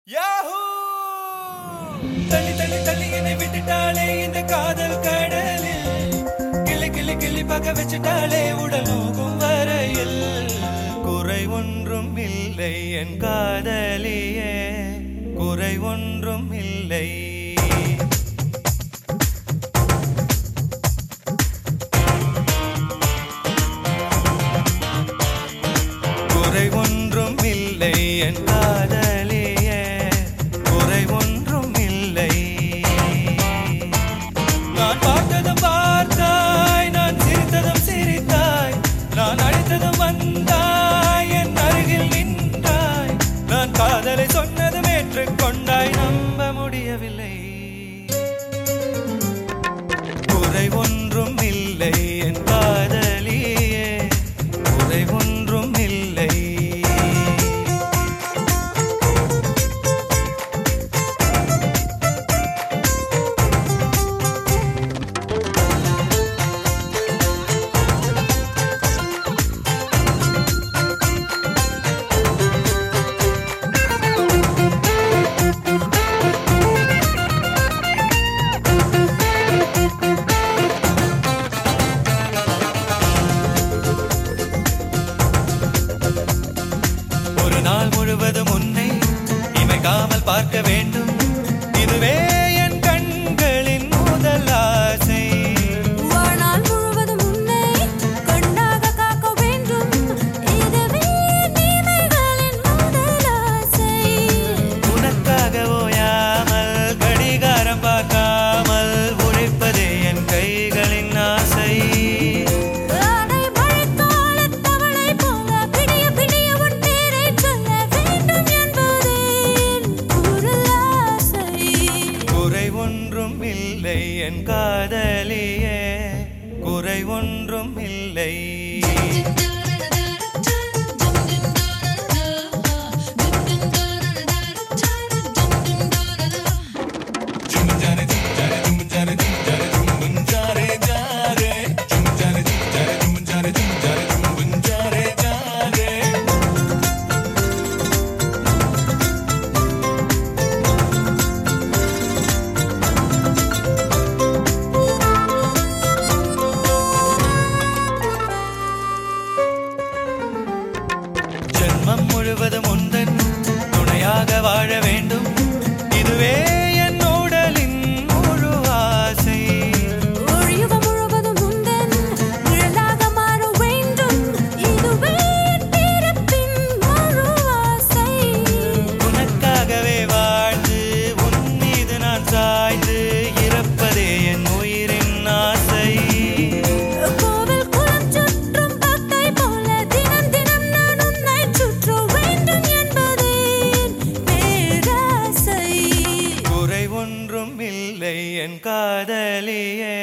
Yahoo தள்ளி தள்ளி தள்ளி என்னை விட்டுட்டாளே இந்த காதல் கடலில் கிளி கிளி கிளி பக்க வச்சுட்டாளே உடல் நோகும் வரையில் குறை ஒன்றும் இல்லை என் காதலியே குறை ஒன்றும் இல்லை குறை ஒன்றும் இல்லை என் காதலியே குறை ஒன்றும் இல்லை நான் பார்த்ததும் பார்த்தாய் நான் சிரித்ததும் சிரித்தாய் நான் அழைத்ததும் வந்தாய் என் அருகில் நின்றாய் நான் காதலை சொன்னதும் ஏற்றுக்கொண்டாய் நம்ப முடியவில்லை குறை ஒன்றும் இல்லை என் காதலியே குறை ஒன்றும் இல்லை ஒரு நாள் முழுவதும் உன்னை இமைக்காமல் பார்க்க வேண்டும் இதுவே என் கண்களின் முதல் ஆசை வாழ்நாள் முழுவதும் உன்னை கண்ணாக காக்க வேண்டும் இதுவே நீமைகளின் முதல் ஆசை உனக்காக ஓயாமல் கடிகாரம் பார்க்காமல் உழைப்பதே என் கைகளின் ஆசை ஆடை மழைக்காலத் தவளை போல பிடிய பிடிய உன் பேரைச் சொல்ல வேண்டும் என்பதே என் குரல் ஆசை குறை ஒன்றும் இல்லை என் காதலியே குறை ஒன்றும் இல்லை ஜென்மம் முழுவதும் உந்தன் துணையாக வாழ வேண்டும் இதுவே என் உடலின் முழு ஆசை ஒழியுகம் முழுவதும் உந்தன் நிழலாக மாற வேண்டும் இதுவே என் பிறப்பின் முழு ஆசை உனக்காகவே வாழ்ந்து உன் மீது நான் சாய்ந்து இறப்பதே என் உயிரின் ஆசை கோவில் குளம் சுற்றும் பக்கை போல தினம் தினம் நான் உன்னை சுற்ற வேண்டும் என்பதே என் பேராசை குறை ஒன்றும் இல்லை என் காதலியே